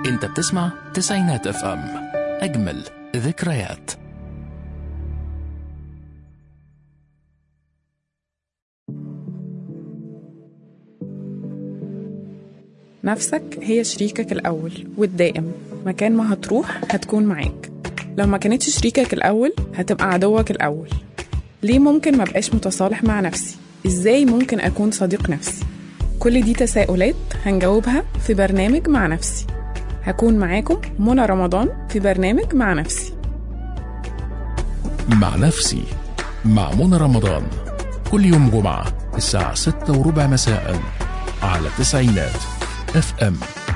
انت بتسمع تسعينات اف ام اجمل ذكريات نفسك هي شريكك الأول والدائم مكان ما هتروح هتكون معاك لو ما كانتش شريكك الأول هتبقى عدوك الأول ليه ممكن ما بقاش متصالح مع نفسي؟ إزاي ممكن أكون صديق نفسي؟ كل دي تساؤلات هنجاوبها في برنامج مع نفسي هكون معاكم منى رمضان في برنامج مع نفسي مع نفسي مع منى رمضان كل يوم جمعة الساعة ستة وربع مساء على تسعينات اف ام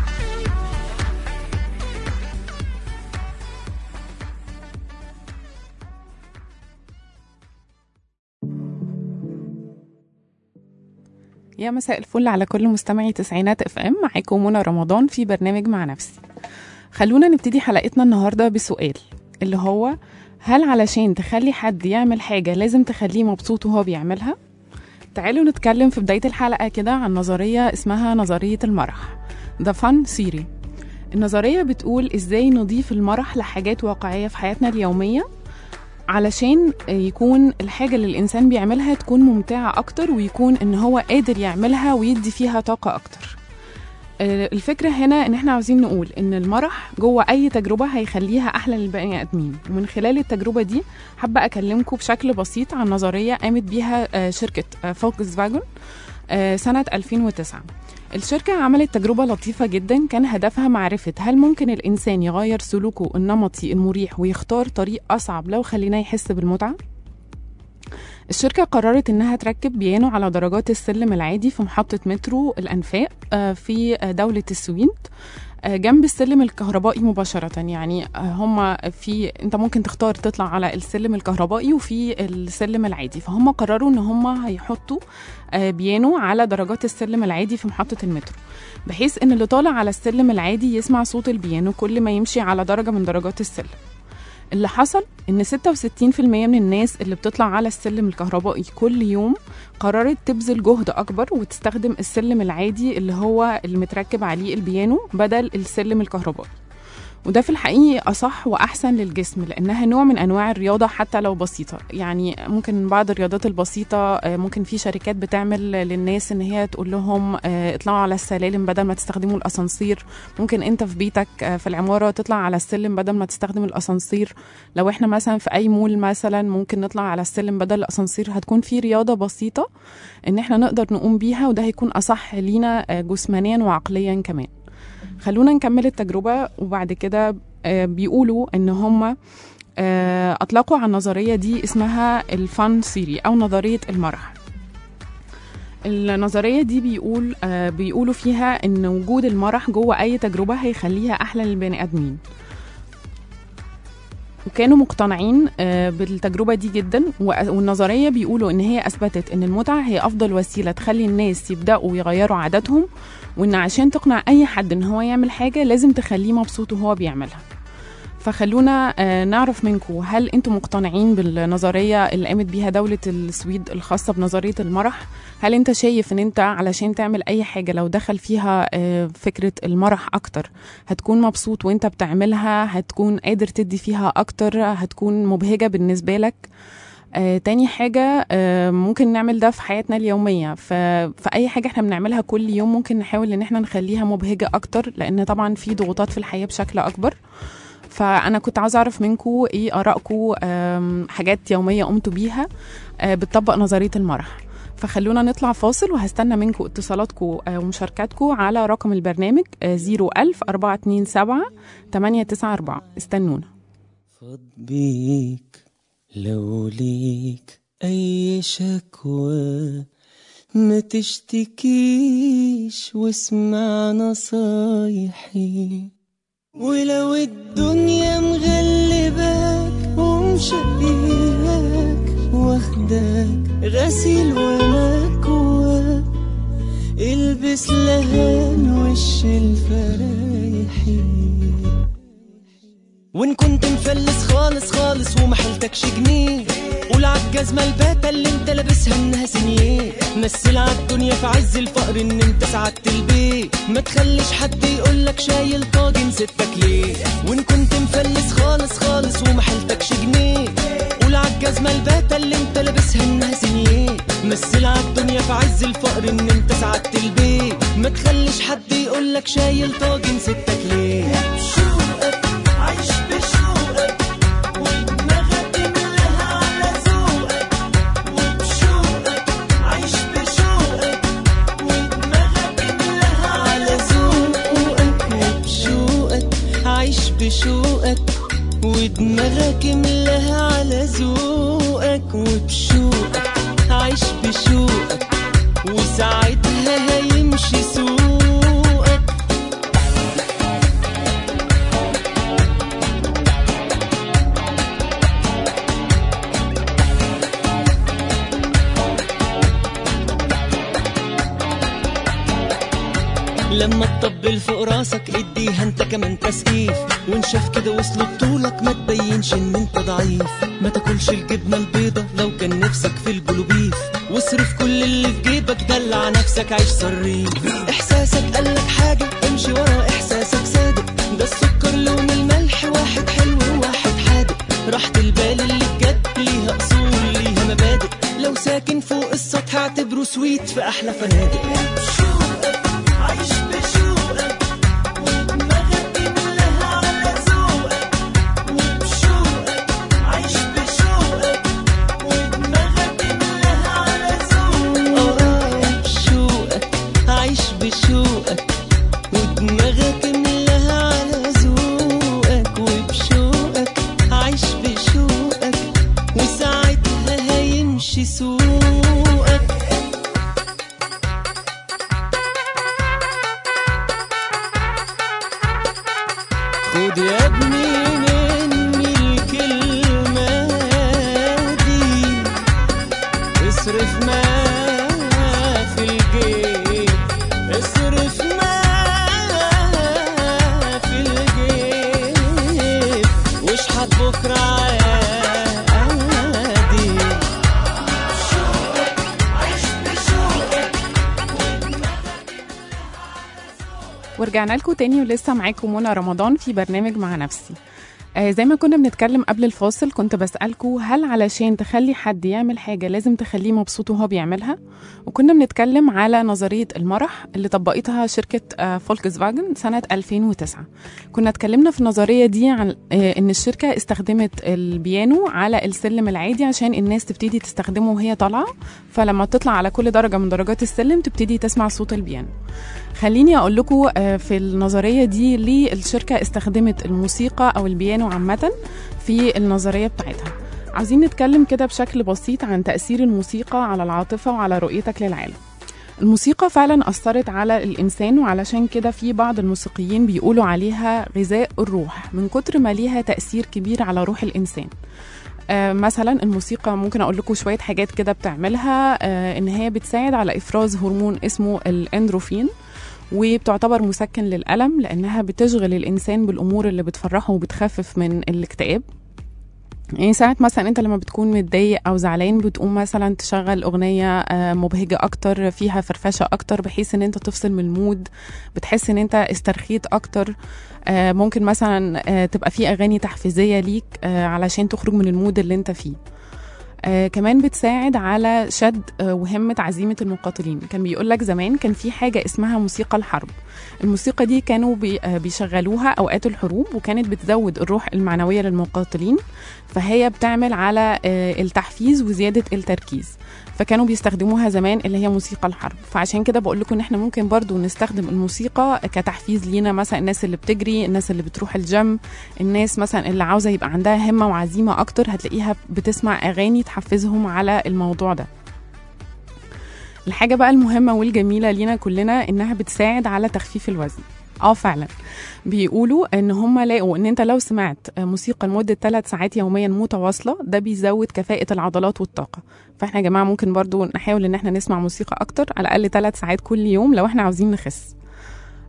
يا مساء الفل على كل مستمعي تسعينات اف ام معاكم منى رمضان في برنامج مع نفسي خلونا نبتدي حلقتنا النهارده بسؤال اللي هو هل علشان تخلي حد يعمل حاجة لازم تخليه مبسوط وهو بيعملها؟ تعالوا نتكلم في بداية الحلقة كده عن نظرية اسمها نظرية المرح The Fun Theory النظرية بتقول ازاي نضيف المرح لحاجات واقعية في حياتنا اليومية علشان يكون الحاجة اللي الإنسان بيعملها تكون ممتعة أكتر ويكون إن هو قادر يعملها ويدي فيها طاقة أكتر آه، الفكرة هنا إن إحنا عاوزين نقول إن المرح جوه أي تجربة هيخليها أحلى للبني آدمين ومن خلال التجربة دي حابة أكلمكم بشكل بسيط عن نظرية قامت بيها آه، شركة آه، فولكس فاجون آه، سنة 2009 الشركة عملت تجربة لطيفة جدا كان هدفها معرفة هل ممكن الإنسان يغير سلوكه النمطي المريح ويختار طريق أصعب لو خليناه يحس بالمتعة؟ الشركة قررت إنها تركب بيانو على درجات السلم العادي في محطة مترو الأنفاق آه، في آه، دولة السويد آه، جنب السلم الكهربائي مباشرة يعني آه، هما في انت ممكن تختار تطلع على السلم الكهربائي وفي السلم العادي فهم قرروا ان هما هيحطوا آه، بيانو على درجات السلم العادي في محطة المترو بحيث ان اللي طالع على السلم العادي يسمع صوت البيانو كل ما يمشي على درجة من درجات السلم اللي حصل ان 66% من الناس اللي بتطلع على السلم الكهربائي كل يوم قررت تبذل جهد اكبر وتستخدم السلم العادي اللي هو اللي متركب عليه البيانو بدل السلم الكهربائي وده في الحقيقة أصح وأحسن للجسم لأنها نوع من أنواع الرياضة حتى لو بسيطة يعني ممكن بعض الرياضات البسيطة آه، ممكن في شركات بتعمل للناس إن هي تقول لهم آه، اطلعوا على السلالم بدل ما تستخدموا الأسانسير ممكن أنت في بيتك آه، في العمارة تطلع على السلم بدل ما تستخدم الأسانسير لو إحنا مثلا في أي مول مثلا ممكن نطلع على السلم بدل الأسانسير هتكون في رياضة بسيطة إن إحنا نقدر نقوم بيها وده هيكون أصح لينا آه، جسمانيا وعقليا كمان خلونا نكمل التجربة وبعد كده آه، بيقولوا ان هم آه، اطلقوا على النظرية دي اسمها الفان ثيري او نظرية المرح النظرية دي بيقول آه، بيقولوا فيها ان وجود المرح جوه اي تجربة هيخليها احلى للبني ادمين وكانوا مقتنعين آه، بالتجربة دي جدا و- والنظرية بيقولوا ان هي اثبتت ان المتعة هي افضل وسيلة تخلي الناس يبدأوا يغيروا عاداتهم وان عشان تقنع اي حد ان هو يعمل حاجه لازم تخليه مبسوط وهو بيعملها فخلونا آه، نعرف منكم هل انتم مقتنعين بالنظريه اللي قامت بيها دوله السويد الخاصه بنظريه المرح هل انت شايف ان انت علشان تعمل اي حاجه لو دخل فيها آه، فكره المرح اكتر هتكون مبسوط وانت بتعملها هتكون قادر تدي فيها اكتر هتكون مبهجه بالنسبه لك آه، تاني حاجة آه، ممكن نعمل ده في حياتنا اليومية ف- في أي حاجة احنا بنعملها كل يوم ممكن نحاول إن احنا نخليها مبهجة أكتر لأن طبعا في ضغوطات في الحياة بشكل أكبر فأنا كنت عاوزة أعرف منكم إيه آرائكم آم، حاجات يومية قمتوا بيها آه، بتطبق نظرية المرح فخلونا نطلع فاصل وهستنى منكم اتصالاتكم آه، ومشاركاتكم على رقم البرنامج 01000 427 894 استنونا فض بيك لو ليك أي شكوى ما تشتكيش واسمع نصايحي ولو الدنيا مغلباك ومشقياك واخداك غسيل ومكواك البس لهان وش الفرايحي وان كنت مفلس خالص خالص وما حيلتكش جنيه قول عالجزمة الباتة اللي انت لابسها انها سنيه مثل عالدنيا في عز الفقر ان انت سعدت البيت ما تخليش حد يقولك شايل طاجن ستك ليه وان كنت مفلس خالص خالص وما حيلتكش جنيه قول عالجزمة الباتة اللي انت لابسها انها سنيه مثل عالدنيا في عز الفقر ان انت سعدت البيت ما تخليش حد يقولك شايل طاجن ستك ليه بشوقك عايش بشوقك ودماغك ملاها على ذوقك وبشوقك عايش بشوقك ودماغك ملاها على ذوقك وبشوقك عايش بشوقك ودماغك ملاها على ذوقك وبشوقك عايش بشوقك وساعتها هيمشي سوقك لما تطبل فوق راسك اديها انت كمان تسقيف وان شاف كده وصل بطولك ما تبينش ان انت ضعيف ما تاكلش الجبنه البيضه لو كان نفسك في البلوبيف واصرف كل اللي في جيبك دلع نفسك عيش صريف احساسك قالك حاجه امشي ورا احساسك صادق ده السكر لون الملح واحد حلو وواحد حادق راحة البال اللي بجد ليها اصول ليها مبادئ لو ساكن فوق السطح اعتبره سويت في احلى فنادق عايش بشوقك ودماغك ملاها على ذوقك وبشوقك عايش بشوقك ودماغك ملاها على ذوقك اه بشوقك عايش بشوقك ودماغك ملاها على ذوقك وبشوقك عايش بشوقك وساعتها هيمشي سوقك خد يا ابني مني الكلمة دي اصرف ما في الجيب اصرف ما في الجيب واشحت بكرة عادي ورجعنا لكم تاني ولسه معاكم منى رمضان في برنامج مع نفسي آه زي ما كنا بنتكلم قبل الفاصل كنت بسألكم هل علشان تخلي حد يعمل حاجة لازم تخليه مبسوط وهو بيعملها وكنا بنتكلم على نظرية المرح اللي طبقتها شركة آه فولكس فاجن سنة 2009 كنا اتكلمنا في النظرية دي عن آه ان الشركة استخدمت البيانو على السلم العادي عشان الناس تبتدي تستخدمه وهي طالعة فلما تطلع على كل درجة من درجات السلم تبتدي تسمع صوت البيانو خليني اقول لكم في النظريه دي ليه الشركه استخدمت الموسيقى او البيانو عامه في النظريه بتاعتها عايزين نتكلم كده بشكل بسيط عن تاثير الموسيقى على العاطفه وعلى رؤيتك للعالم الموسيقى فعلا أثرت على الإنسان وعلشان كده في بعض الموسيقيين بيقولوا عليها غذاء الروح من كتر ما ليها تأثير كبير على روح الإنسان آه مثلا الموسيقى ممكن اقول لكم شويه حاجات كده بتعملها آه ان هي بتساعد على افراز هرمون اسمه الاندروفين وبتعتبر مسكن للألم لأنها بتشغل الإنسان بالأمور اللي بتفرحه وبتخفف من الاكتئاب يعني ساعات مثلا انت لما بتكون متضايق او زعلان بتقوم مثلا تشغل اغنيه آه، مبهجه اكتر فيها فرفشه اكتر بحيث ان انت تفصل من المود بتحس ان انت استرخيت اكتر آه، ممكن مثلا آه، تبقى في اغاني تحفيزيه ليك آه، علشان تخرج من المود اللي انت فيه آه كمان بتساعد على شد آه وهمة عزيمة المقاتلين كان بيقول لك زمان كان في حاجة اسمها موسيقى الحرب الموسيقى دي كانوا بي آه بيشغلوها أوقات الحروب وكانت بتزود الروح المعنوية للمقاتلين فهي بتعمل على آه التحفيز وزيادة التركيز فكانوا بيستخدموها زمان اللي هي موسيقى الحرب فعشان كده بقول لكم ان احنا ممكن برضو نستخدم الموسيقى كتحفيز لينا مثلا الناس اللي بتجري الناس اللي بتروح الجيم الناس مثلا اللي عاوزه يبقى عندها همه وعزيمه اكتر هتلاقيها بتسمع اغاني تحفزهم على الموضوع ده الحاجة بقى المهمة والجميلة لينا كلنا إنها بتساعد على تخفيف الوزن اه فعلا بيقولوا ان هم لقوا ان انت لو سمعت موسيقى لمده ثلاث ساعات يوميا متواصله ده بيزود كفاءه العضلات والطاقه فاحنا يا جماعه ممكن برضو نحاول ان احنا نسمع موسيقى اكتر على الاقل ثلاث ساعات كل يوم لو احنا عاوزين نخس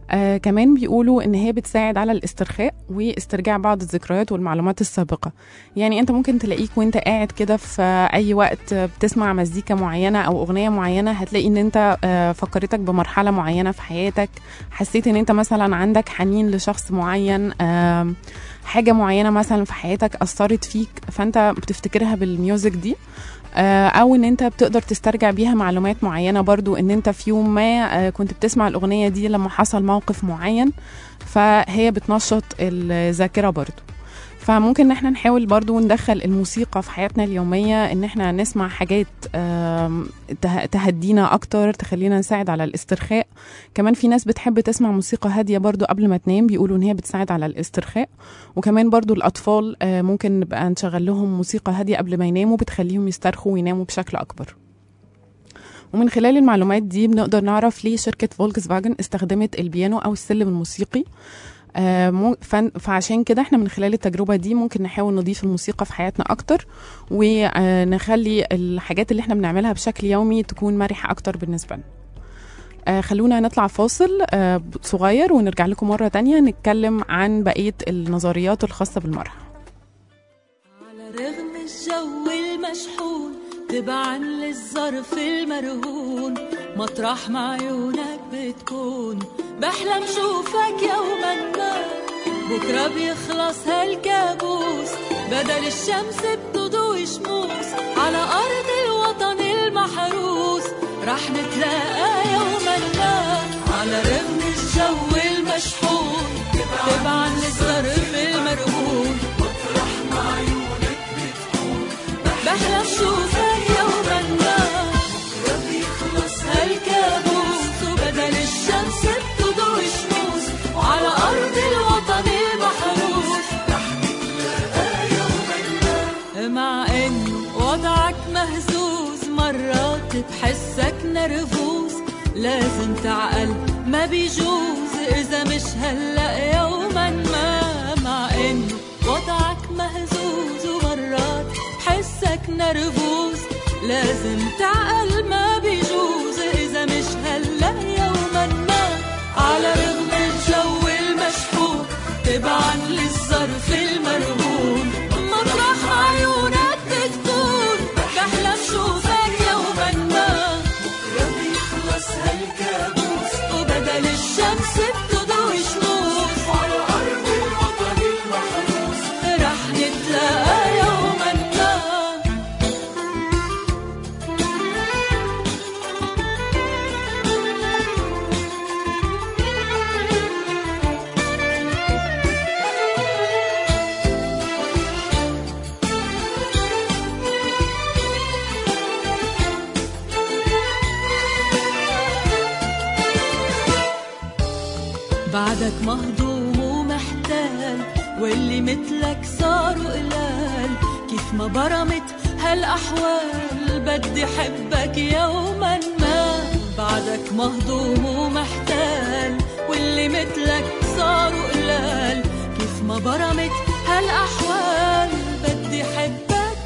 آه كمان بيقولوا ان هي بتساعد على الاسترخاء واسترجاع بعض الذكريات والمعلومات السابقه يعني انت ممكن تلاقيك وانت قاعد كده في اي وقت بتسمع مزيكا معينه او اغنيه معينه هتلاقي ان انت آه فكرتك بمرحله معينه في حياتك حسيت ان انت مثلا عندك حنين لشخص معين آه حاجه معينه مثلا في حياتك اثرت فيك فانت بتفتكرها بالميوزك دي آه، او ان انت بتقدر تسترجع بيها معلومات معينه برضو ان انت في يوم ما آه، كنت بتسمع الاغنيه دي لما حصل موقف معين فهي بتنشط الذاكره برضو فممكن ان احنا نحاول برضو ندخل الموسيقى في حياتنا اليومية ان احنا نسمع حاجات آم، ته- تهدينا اكتر تخلينا نساعد على الاسترخاء كمان في ناس بتحب تسمع موسيقى هادية برضو قبل ما تنام بيقولوا ان هي بتساعد على الاسترخاء وكمان برضو الاطفال آه، ممكن نبقى نشغل لهم موسيقى هادية قبل ما يناموا بتخليهم يسترخوا ويناموا بشكل اكبر ومن خلال المعلومات دي بنقدر نعرف ليه شركة فولكس فاجن استخدمت البيانو أو السلم الموسيقي آه، مو- فن- فعشان كده احنا من خلال التجربة دي ممكن نحاول نضيف الموسيقى في حياتنا أكتر ونخلي الحاجات اللي احنا بنعملها بشكل يومي تكون مرحة أكتر بالنسبة لنا آه، خلونا نطلع فاصل آه، صغير ونرجع لكم مرة تانية نتكلم عن بقية النظريات الخاصة بالمرح على رغم الجو المشحون تبعا للظرف المرهون مطرح ما عيونك بتكون بحلم شوفك يوما ما بكرة بيخلص هالكابوس بدل الشمس بتضوي شموس على أرض الوطن المحروس رح نتلاقى يوما ما على رغم الجو المشحون تبعا للظرف المرهون بحلم شوفك يوما ما يخلص هالكابوس وبدل الشمس بتضوي شموس وعلى أرض الوطن المحروس مع إنه وضعك مهزوز مرات بحسك نرفوز لازم تعقل ما بيجوز إذا مش هلأ يوما ما مع إنه وضعك مهزوز ومرات بحسك نرفوز لازم تعقل ما بيجوز إذا مش هلأ يوما ما على رغم الجو المشحون تبعا للظرف المرهون مطرح عيونك بتكون بحلم شوفك يوما ما بكرة بيخلص هالكابوس وبدل الشمس بتضوي شموس على أرض الوطن المحروس رح نتلاقى يوما ما بعدك مهضوم ومحتال واللي مثلك صاروا قلال كيف ما برمت هالأحوال بدي حبك يوما ما بعدك مهضوم ومحتال واللي مثلك صاروا قلال كيف ما برمت هالأحوال بدي حبك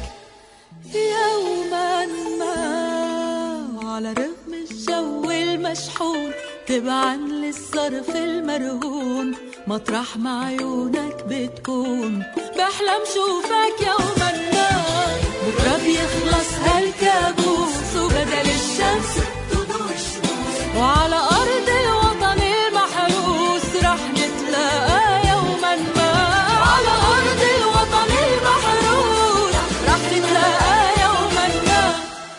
يوما ما وعلى رغم الجو المشحون تبعا للظرف المرهون مطرح ما عيونك بتكون بحلم شوفك يوما ما بكرة بيخلص هالكابوس وبدل الشمس تضوي الشموس وعلى أرض الوطن المحروس رح نتلاقى يوما ما على أرض الوطن المحروس رح نتلاقى يوما ما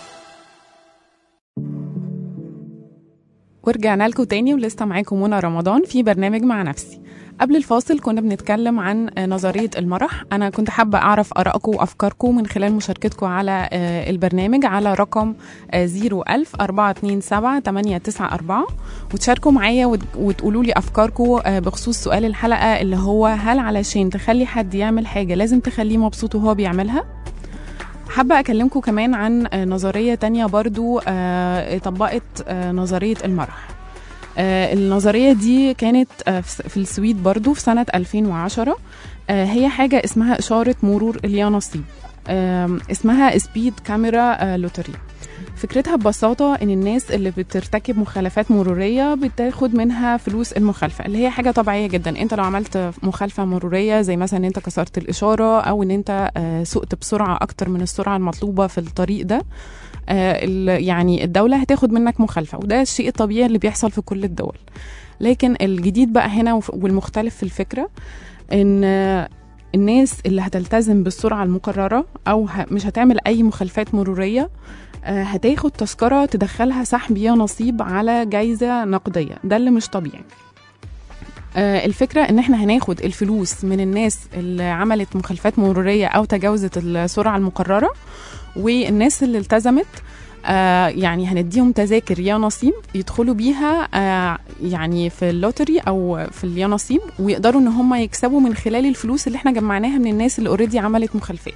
ورجعنا لكم تاني ولسه معاكم منى رمضان في برنامج مع نفسي قبل الفاصل كنا بنتكلم عن نظرية المرح أنا كنت حابة أعرف آرائكم وأفكاركم من خلال مشاركتكم على آه، البرنامج على رقم 01000 427 894 وتشاركوا معايا وت- وتقولوا لي أفكاركم آه، بخصوص سؤال الحلقة اللي هو هل علشان تخلي حد يعمل حاجة لازم تخليه مبسوط وهو بيعملها؟ حابة أكلمكم كمان عن آه، نظرية تانية برضو آه، طبقت آه، نظرية المرح آه، النظرية دي كانت آه، في في السويد برضو في سنة 2010 آه، هي حاجة اسمها إشارة مرور اليانصيب آم، اسمها سبيد كاميرا آه، لوتري فكرتها ببساطة إن الناس اللي بترتكب مخالفات مرورية بتاخد منها فلوس المخالفة اللي هي حاجة طبيعية جدا أنت لو عملت مخالفة مرورية زي مثلا إن أنت كسرت الإشارة أو إن أنت آه، سقت بسرعة أكتر من السرعة المطلوبة في الطريق ده آه، ال- يعني الدولة هتاخد منك مخالفة وده الشيء الطبيعي اللي بيحصل في كل الدول لكن الجديد بقى هنا وف- والمختلف في الفكرة إن آه، الناس اللي هتلتزم بالسرعة المقررة أو ه- مش هتعمل أي مخالفات مرورية آه، هتاخد تذكرة تدخلها سحب يا نصيب على جايزة نقدية ده اللي مش طبيعي آه، الفكرة ان احنا هناخد الفلوس من الناس اللي عملت مخالفات مرورية او تجاوزت السرعة المقررة والناس اللي التزمت آه يعني هنديهم تذاكر يا نصيب يدخلوا بيها آه يعني في اللوتري او في اليا نصيب ويقدروا ان هم يكسبوا من خلال الفلوس اللي احنا جمعناها من الناس اللي اوريدي عملت مخالفات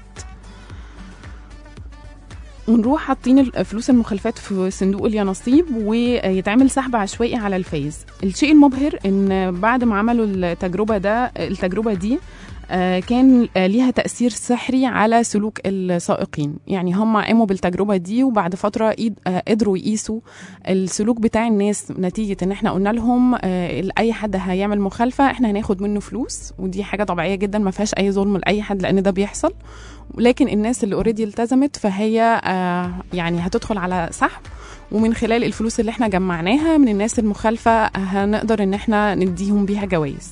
ونروح حاطين ال- فلوس المخالفات في صندوق اليانصيب ويتعمل سحب عشوائي على الفايز الشيء المبهر ان بعد ما عملوا التجربه ده التجربه دي آه، كان آه، ليها تأثير سحري على سلوك السائقين يعني هم قاموا بالتجربة دي وبعد فترة إيد- آه، قدروا يقيسوا السلوك بتاع الناس نتيجة ان احنا قلنا لهم آه، اي حد هيعمل مخالفة احنا هناخد منه فلوس ودي حاجة طبيعية جدا ما فيهاش اي ظلم لأي حد لان ده بيحصل لكن الناس اللي اوريدي التزمت فهي آه، يعني هتدخل على سحب ومن خلال الفلوس اللي احنا جمعناها من الناس المخالفة هنقدر ان احنا نديهم بيها جوائز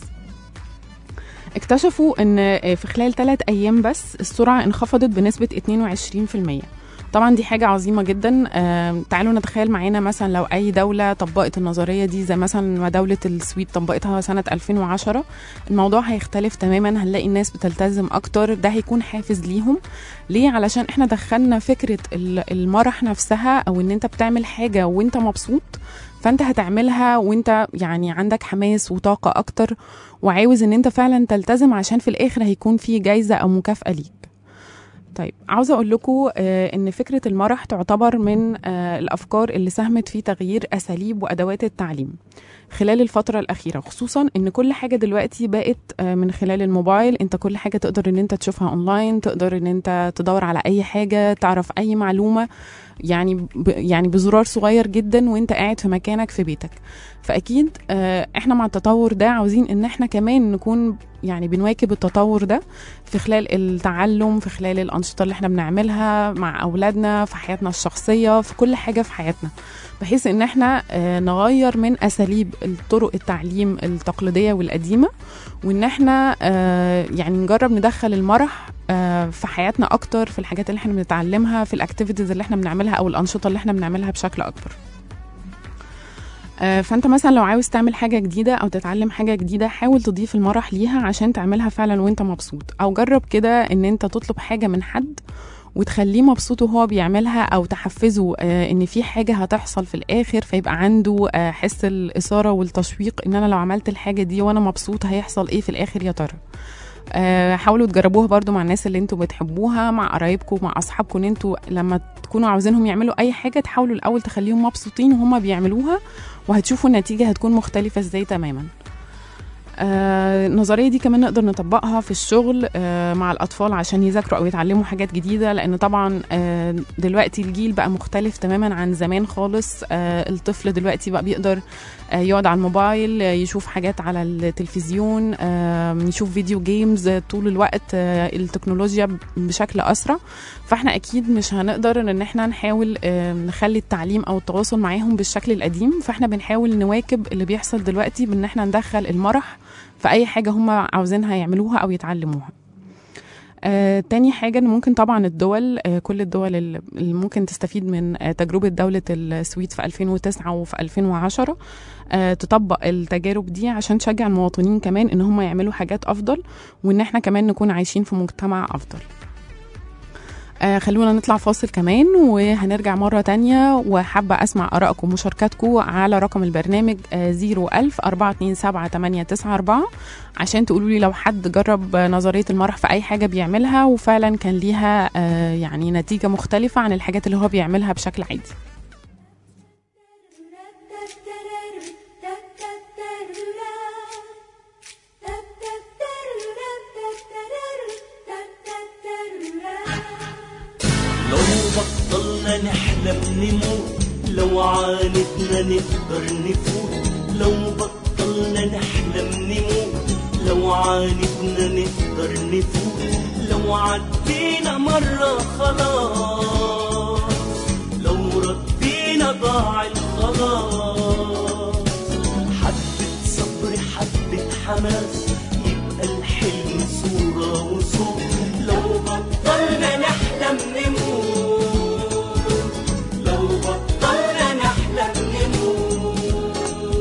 اكتشفوا ان في خلال ثلاث ايام بس السرعه انخفضت بنسبه 22% طبعا دي حاجة عظيمة جدا آم، تعالوا نتخيل معانا مثلا لو أي دولة طبقت النظرية دي زي مثلا ما دولة السويد طبقتها سنة 2010 الموضوع هيختلف تماما هنلاقي الناس بتلتزم أكتر ده هيكون حافز ليهم ليه علشان احنا دخلنا فكرة ال- المرح نفسها أو إن أنت بتعمل حاجة وأنت مبسوط فأنت هتعملها وأنت يعني عندك حماس وطاقة أكتر وعاوز ان انت فعلا تلتزم عشان في الاخر هيكون في جايزه او مكافاه ليك طيب عاوزه اقول لكم ان فكره المرح تعتبر من آه، الافكار اللي ساهمت في تغيير اساليب وادوات التعليم خلال الفتره الاخيره خصوصا ان كل حاجه دلوقتي بقت آه، من خلال الموبايل انت كل حاجه تقدر ان انت تشوفها اونلاين تقدر ان انت تدور على اي حاجه تعرف اي معلومه يعني ب يعني بزرار صغير جدا وانت قاعد في مكانك في بيتك فاكيد آه، احنا مع التطور ده عاوزين ان احنا كمان نكون يعني بنواكب التطور ده في خلال التعلم في خلال الانشطه اللي احنا بنعملها مع اولادنا في حياتنا الشخصيه في كل حاجه في حياتنا بحيث ان احنا آه، نغير من اساليب الطرق التعليم التقليديه والقديمه وان احنا آه، يعني نجرب ندخل المرح آه، في حياتنا اكتر في الحاجات اللي احنا بنتعلمها في الاكتيفيتيز اللي احنا بنعملها او الانشطه اللي احنا بنعملها بشكل اكبر آه، فانت مثلا لو عاوز تعمل حاجه جديده او تتعلم حاجه جديده حاول تضيف المرح ليها عشان تعملها فعلا وانت مبسوط او جرب كده ان انت تطلب حاجه من حد وتخليه مبسوط وهو بيعملها او تحفزه آه، ان في حاجه هتحصل في الاخر فيبقى عنده آه، حس الاثاره والتشويق ان انا لو عملت الحاجه دي وانا مبسوط هيحصل ايه في الاخر يا ترى آه، حاولوا تجربوها برضو مع الناس اللي انتوا بتحبوها مع قرايبكم مع اصحابكم ان انتوا لما تكونوا عاوزينهم يعملوا اي حاجه تحاولوا الاول تخليهم مبسوطين وهما بيعملوها وهتشوفوا النتيجه هتكون مختلفه ازاي تماما آه النظريه دي كمان نقدر نطبقها في الشغل آه مع الاطفال عشان يذاكروا او يتعلموا حاجات جديده لان طبعا آه دلوقتي الجيل بقى مختلف تماما عن زمان خالص آه الطفل دلوقتي بقى بيقدر آه يقعد على الموبايل آه يشوف حاجات على التلفزيون آه يشوف فيديو جيمز آه طول الوقت آه التكنولوجيا بشكل اسرع فاحنا اكيد مش هنقدر ان احنا نحاول آه نخلي التعليم او التواصل معاهم بالشكل القديم فاحنا بنحاول نواكب اللي بيحصل دلوقتي بان احنا ندخل المرح في اي حاجه هم عاوزينها يعملوها او يتعلموها آه، تاني حاجة إن ممكن طبعا الدول آه، كل الدول اللي اللي ممكن تستفيد من آه، تجربة دولة السويد في 2009 وفي 2010 آه، تطبق التجارب دي عشان تشجع المواطنين كمان إن هم يعملوا حاجات أفضل وإن إحنا كمان نكون عايشين في مجتمع أفضل آه خلونا نطلع فاصل كمان وهنرجع مرة تانية وحابة أسمع آرائكم ومشاركاتكم على رقم البرنامج آه 01000 427 عشان تقولوا لي لو حد جرب آه، نظرية المرح في أي حاجة بيعملها وفعلا كان ليها آه يعني نتيجة مختلفة عن الحاجات اللي هو بيعملها بشكل عادي لو بطلنا نحلم عاندنا نقدر نفوت لو بطلنا نحلم نموت لو عاندنا نقدر نفوت لو عدينا مرة خلاص لو ردينا ضاع الخلاص حبة صبر حبة حماس يبقى الحلم صورة وصوت لو بطلنا نحلم نموت لو بطلنا نحلم نموت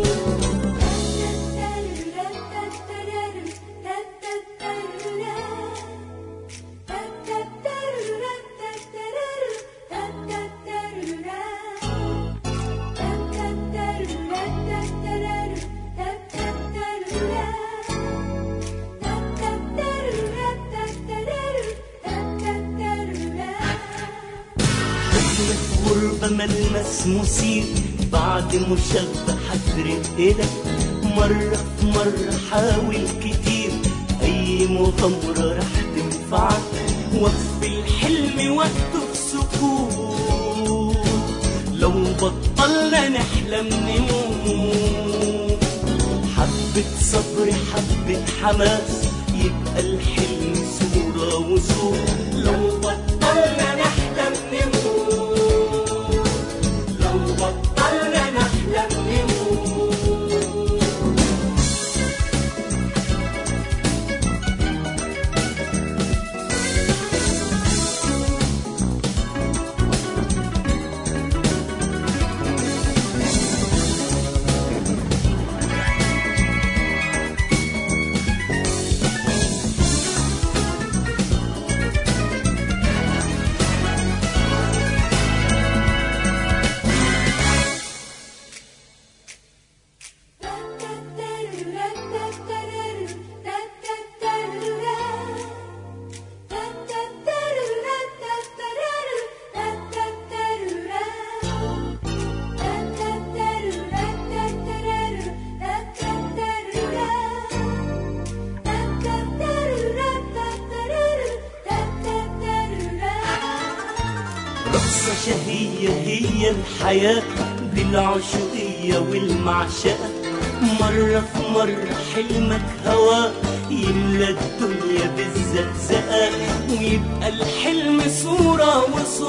حزن في غربة ملمس مثير بعد مشابهة هترقلك مرة في مرة حاول كتير أي مغامرة رح تنفعك وقف الحلم وقته في سكوت لو بطلنا نحلم نموت حبة صبر حبة حماس يبقى الحلم صورة وصوت لو بطلنا نحلم نموت لو بطلنا نحلم نموت رقصة شهية هي الحياة بالعشقية والمعشقة مرة في مرة حلمك هوا يملى الدنيا بالزقزقة ويبقى الحلم صورة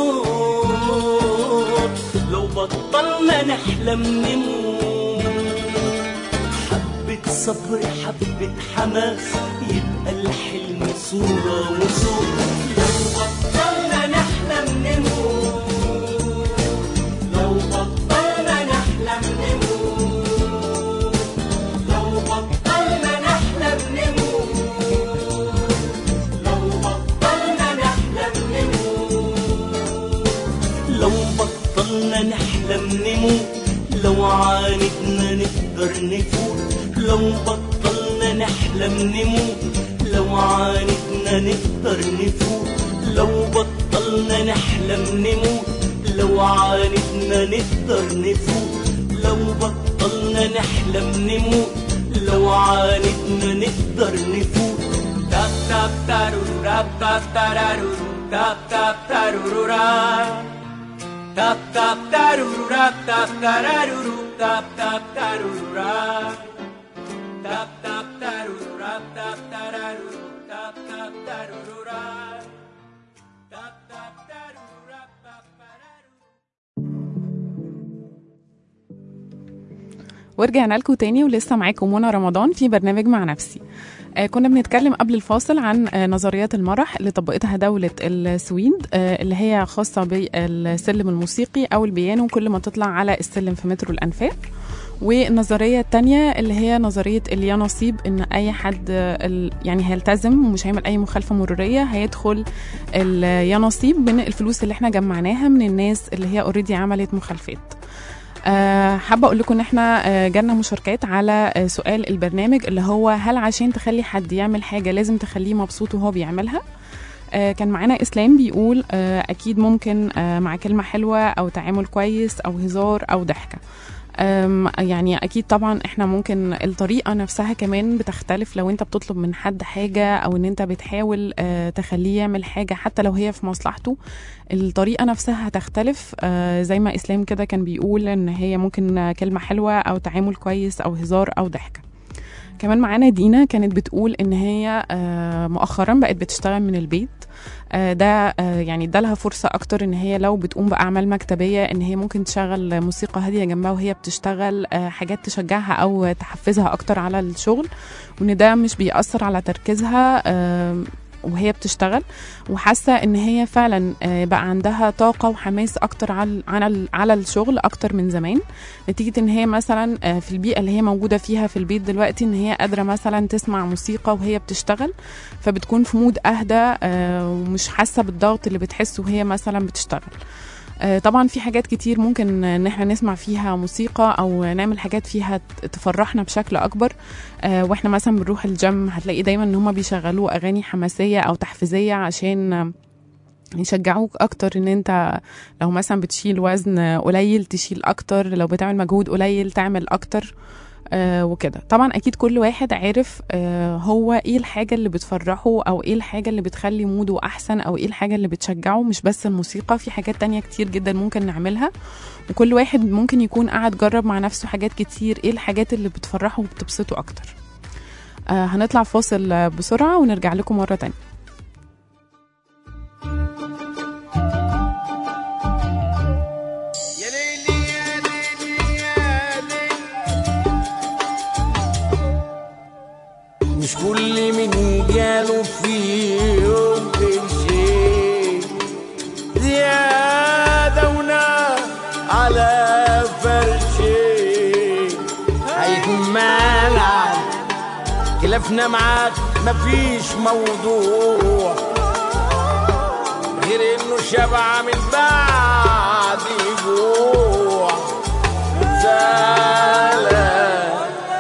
وصوت لو بطلنا نحلم نموت حبة صبر حبة حماس يبقى الحلم صورة وصوت لو بطلنا نحلم نموت لو بطلنا نحلم نموت لو بطلنا نحلم نموت لو بطلنا نحلم نموت لو بطلنا نحلم نموت لو عاندنا نقدر نفوت لو بطلنا نحلم نموت لو عاندنا نقدر نفوت لو بطلنا نحلم نموت لو عاندنا نقدر نفوت لو بطلنا نحلم نموت لو عاندنا نقدر نفوت تاب تاب تارورو راب تاب تارارورو تاب تاب تارورو راب Tap tap taruru rap tap tararuru tap tap taruru rap Tap tap taruru rap tap tararuru tap tap taruru rap Tap tap taruru rap tap tararuru ورجعنا لكم تاني ولسه معاكم منى رمضان في برنامج مع نفسي آه كنا بنتكلم قبل الفاصل عن آه نظريات المرح اللي طبقتها دولة السويد آه اللي هي خاصة بالسلم الموسيقي أو البيانو كل ما تطلع على السلم في مترو الأنفاق والنظرية التانية اللي هي نظرية اللي يا نصيب إن أي حد آه، ال- يعني هيلتزم ومش هيعمل أي مخالفة مرورية هيدخل ال- يا نصيب من الفلوس اللي احنا جمعناها من الناس اللي هي اوريدي عملت مخالفات آه، حابه اقول لكم ان احنا آه، جالنا مشاركات على آه، سؤال البرنامج اللي هو هل عشان تخلي حد يعمل حاجه لازم تخليه مبسوط وهو بيعملها آه، كان معانا اسلام بيقول آه، اكيد ممكن آه، مع كلمه حلوه او تعامل كويس او هزار او ضحكه أم، يعني اكيد طبعا احنا ممكن الطريقه نفسها كمان بتختلف لو انت بتطلب من حد حاجه او ان انت بتحاول آه، تخليه يعمل حاجه حتى لو هي في مصلحته الطريقه نفسها هتختلف آه، زي ما اسلام كده كان بيقول ان هي ممكن كلمه حلوه او تعامل كويس او هزار او ضحكه كمان معانا دينا كانت بتقول ان هي آه، مؤخرا بقت بتشتغل من البيت آه، ده آه، يعني ادالها فرصه اكتر ان هي لو بتقوم باعمال مكتبيه ان هي ممكن تشغل موسيقى هاديه جنبها وهي بتشتغل آه، حاجات تشجعها او تحفزها اكتر على الشغل وان ده مش بيأثر على تركيزها آه، وهي بتشتغل وحاسه ان هي فعلا آه، بقى عندها طاقه وحماس اكتر على على على الشغل اكتر من زمان نتيجه ان هي مثلا آه، في البيئه اللي هي موجوده فيها في البيت دلوقتي ان هي قادره مثلا تسمع موسيقى وهي بتشتغل فبتكون في مود اهدى آه، ومش حاسه بالضغط اللي بتحسه وهي مثلا بتشتغل آه، طبعا في حاجات كتير ممكن ان احنا نسمع فيها موسيقى او نعمل حاجات فيها ت- تفرحنا بشكل اكبر آه، واحنا مثلا بنروح الجيم هتلاقي دايما ان هم بيشغلوا اغاني حماسيه او تحفيزيه عشان آه، يشجعوك اكتر ان انت لو مثلا بتشيل وزن قليل تشيل اكتر لو بتعمل مجهود قليل تعمل اكتر آه وكده طبعا اكيد كل واحد عارف آه هو ايه الحاجه اللي بتفرحه او ايه الحاجه اللي بتخلي موده احسن او ايه الحاجه اللي بتشجعه مش بس الموسيقى في حاجات تانية كتير جدا ممكن نعملها وكل واحد ممكن يكون قاعد جرب مع نفسه حاجات كتير ايه الحاجات اللي بتفرحه وبتبسطه اكتر آه هنطلع فاصل آه، بسرعه ونرجع لكم مره تانية يا ليلي يا ليلي يا ليلي مش كل من جاله في يوم شيء زيادة ونار على فرشي هيتمال خلافنا معاك مفيش موضوع غير انه شبع من بعد جوع زعلان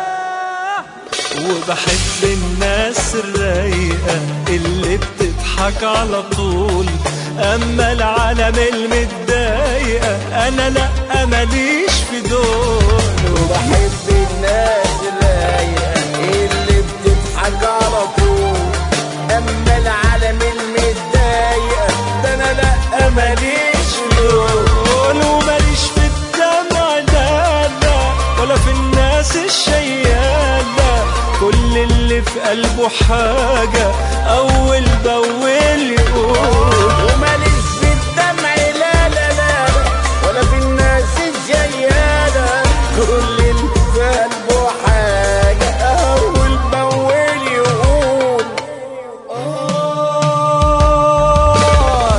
وبحب الناس الرايقة اللي بتضحك على طول أما العالم المتضايقة أنا لأ ماليش في دول وبحب الناس الرايقة اللي بتضحك على طول اما العالم المتضايقة ده انا لا ماليش دول وماليش في الدمع لا لا ولا في الناس الشيالة كل اللي في قلبه حاجة أول بأول يقول وماليش في الدمع لا لا لا ولا في الناس الجيالة كل اللي في قلبه حاجة أول بأول يقول آه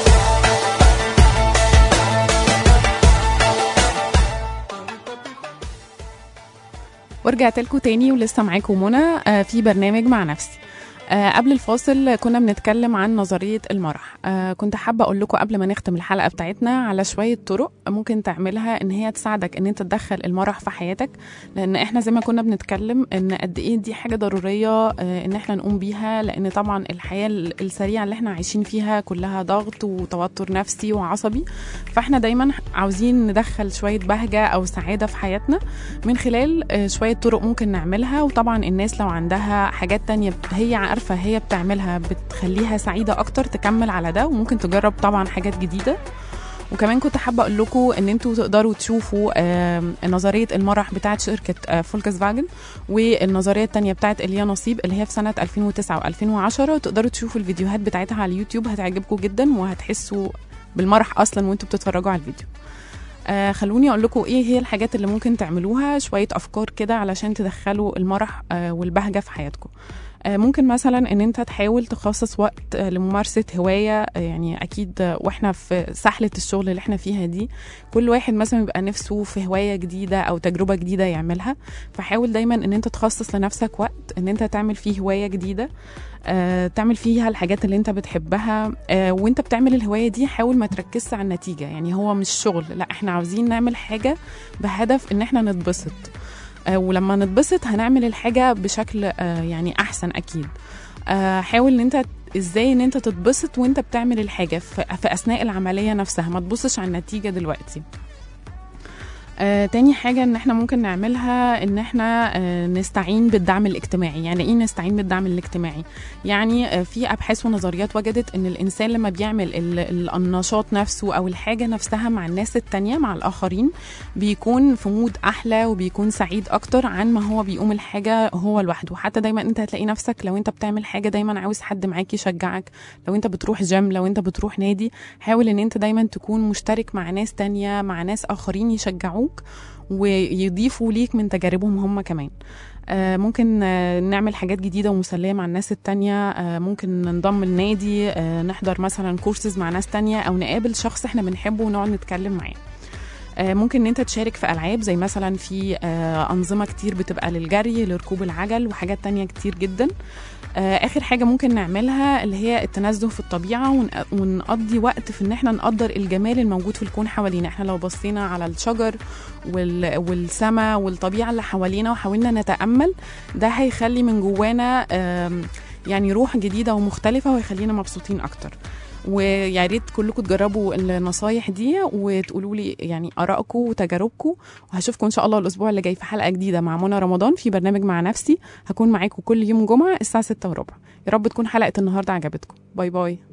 ورجعت لكم تاني ولسه معاكم منى آه، في برنامج مع نفسي آه، قبل الفاصل كنا بنتكلم عن نظرية المرح آه، كنت حابة أقول لكم قبل ما نختم الحلقة بتاعتنا على شوية طرق ممكن تعملها إن هي تساعدك إن أنت تدخل المرح في حياتك لأن إحنا زي ما كنا بنتكلم إن قد إيه دي حاجة ضرورية آه، إن إحنا نقوم بيها لأن طبعا الحياة ال- السريعة اللي إحنا عايشين فيها كلها ضغط وتوتر نفسي وعصبي فإحنا دايما عاوزين ندخل شوية بهجة أو سعادة في حياتنا من خلال آه، شوية طرق ممكن نعملها وطبعا الناس لو عندها حاجات تانية هي عارفة هي بتعملها بتخليها سعيدة أكتر تكمل على ده وممكن تجرب طبعا حاجات جديدة وكمان كنت حابة أقول لكم إن أنتوا تقدروا تشوفوا آم، نظرية المرح بتاعت شركة آه، فولكس فاجن والنظرية التانية بتاعت إليا نصيب اللي هي في سنة 2009 و2010 تقدروا تشوفوا الفيديوهات بتاعتها على اليوتيوب هتعجبكم جدا وهتحسوا بالمرح أصلا وأنتوا بتتفرجوا على الفيديو آه خلوني اقول لكم ايه هي الحاجات اللي ممكن تعملوها شويه افكار كده علشان تدخلوا المرح آه والبهجه في حياتكم آه ممكن مثلا ان انت تحاول تخصص وقت آه لممارسه هوايه آه يعني اكيد آه واحنا في سحله الشغل اللي احنا فيها دي كل واحد مثلا بيبقى نفسه في هوايه جديده او تجربه جديده يعملها فحاول دايما ان انت تخصص لنفسك وقت ان انت تعمل فيه هوايه جديده آه، تعمل فيها الحاجات اللي انت بتحبها آه، وانت بتعمل الهوايه دي حاول ما تركزش على النتيجه يعني هو مش شغل لا احنا عاوزين نعمل حاجه بهدف ان احنا نتبسط آه، ولما نتبسط هنعمل الحاجه بشكل آه، يعني احسن اكيد آه، حاول ان انت ازاي ان انت تتبسط وانت بتعمل الحاجه في في اثناء العمليه نفسها ما تبصش على النتيجه دلوقتي آه، تاني حاجة ان احنا ممكن نعملها ان احنا آه، نستعين بالدعم الاجتماعي يعني ايه نستعين بالدعم الاجتماعي يعني آه، في ابحاث ونظريات وجدت ان الانسان لما بيعمل ال- ال- النشاط نفسه او الحاجة نفسها مع الناس التانية مع الاخرين بيكون في مود احلى وبيكون سعيد اكتر عن ما هو بيقوم الحاجة هو لوحده حتى دايما انت هتلاقي نفسك لو انت بتعمل حاجة دايما عاوز حد معاك يشجعك لو انت بتروح جيم لو انت بتروح نادي حاول ان انت دايما تكون مشترك مع ناس تانية مع ناس اخرين يشجعوك ويضيفوا ليك من تجاربهم هم كمان آه، ممكن آه، نعمل حاجات جديدة ومسلية مع الناس التانية آه، ممكن ننضم النادي آه، نحضر مثلا كورسز مع ناس تانية أو نقابل شخص احنا بنحبه ونقعد نتكلم معاه آه، ممكن ان انت تشارك في العاب زي مثلا في آه، انظمه كتير بتبقى للجري لركوب العجل وحاجات تانية كتير جدا آه، اخر حاجه ممكن نعملها اللي هي التنزه في الطبيعه ون- ونقضي وقت في ان احنا نقدر الجمال الموجود في الكون حوالينا احنا لو بصينا على الشجر وال... والسماء والطبيعه اللي حوالينا وحاولنا نتامل ده هيخلي من جوانا آم، يعني روح جديده ومختلفه وهيخلينا مبسوطين اكتر ويا ريت كلكم تجربوا النصايح دي وتقولوا لي يعني ارائكم وتجاربكم وهشوفكم ان شاء الله الاسبوع اللي جاي في حلقه جديده مع منى رمضان في برنامج مع نفسي هكون معاكم كل يوم جمعه الساعه 6 وربع يا رب تكون حلقه النهارده عجبتكم باي باي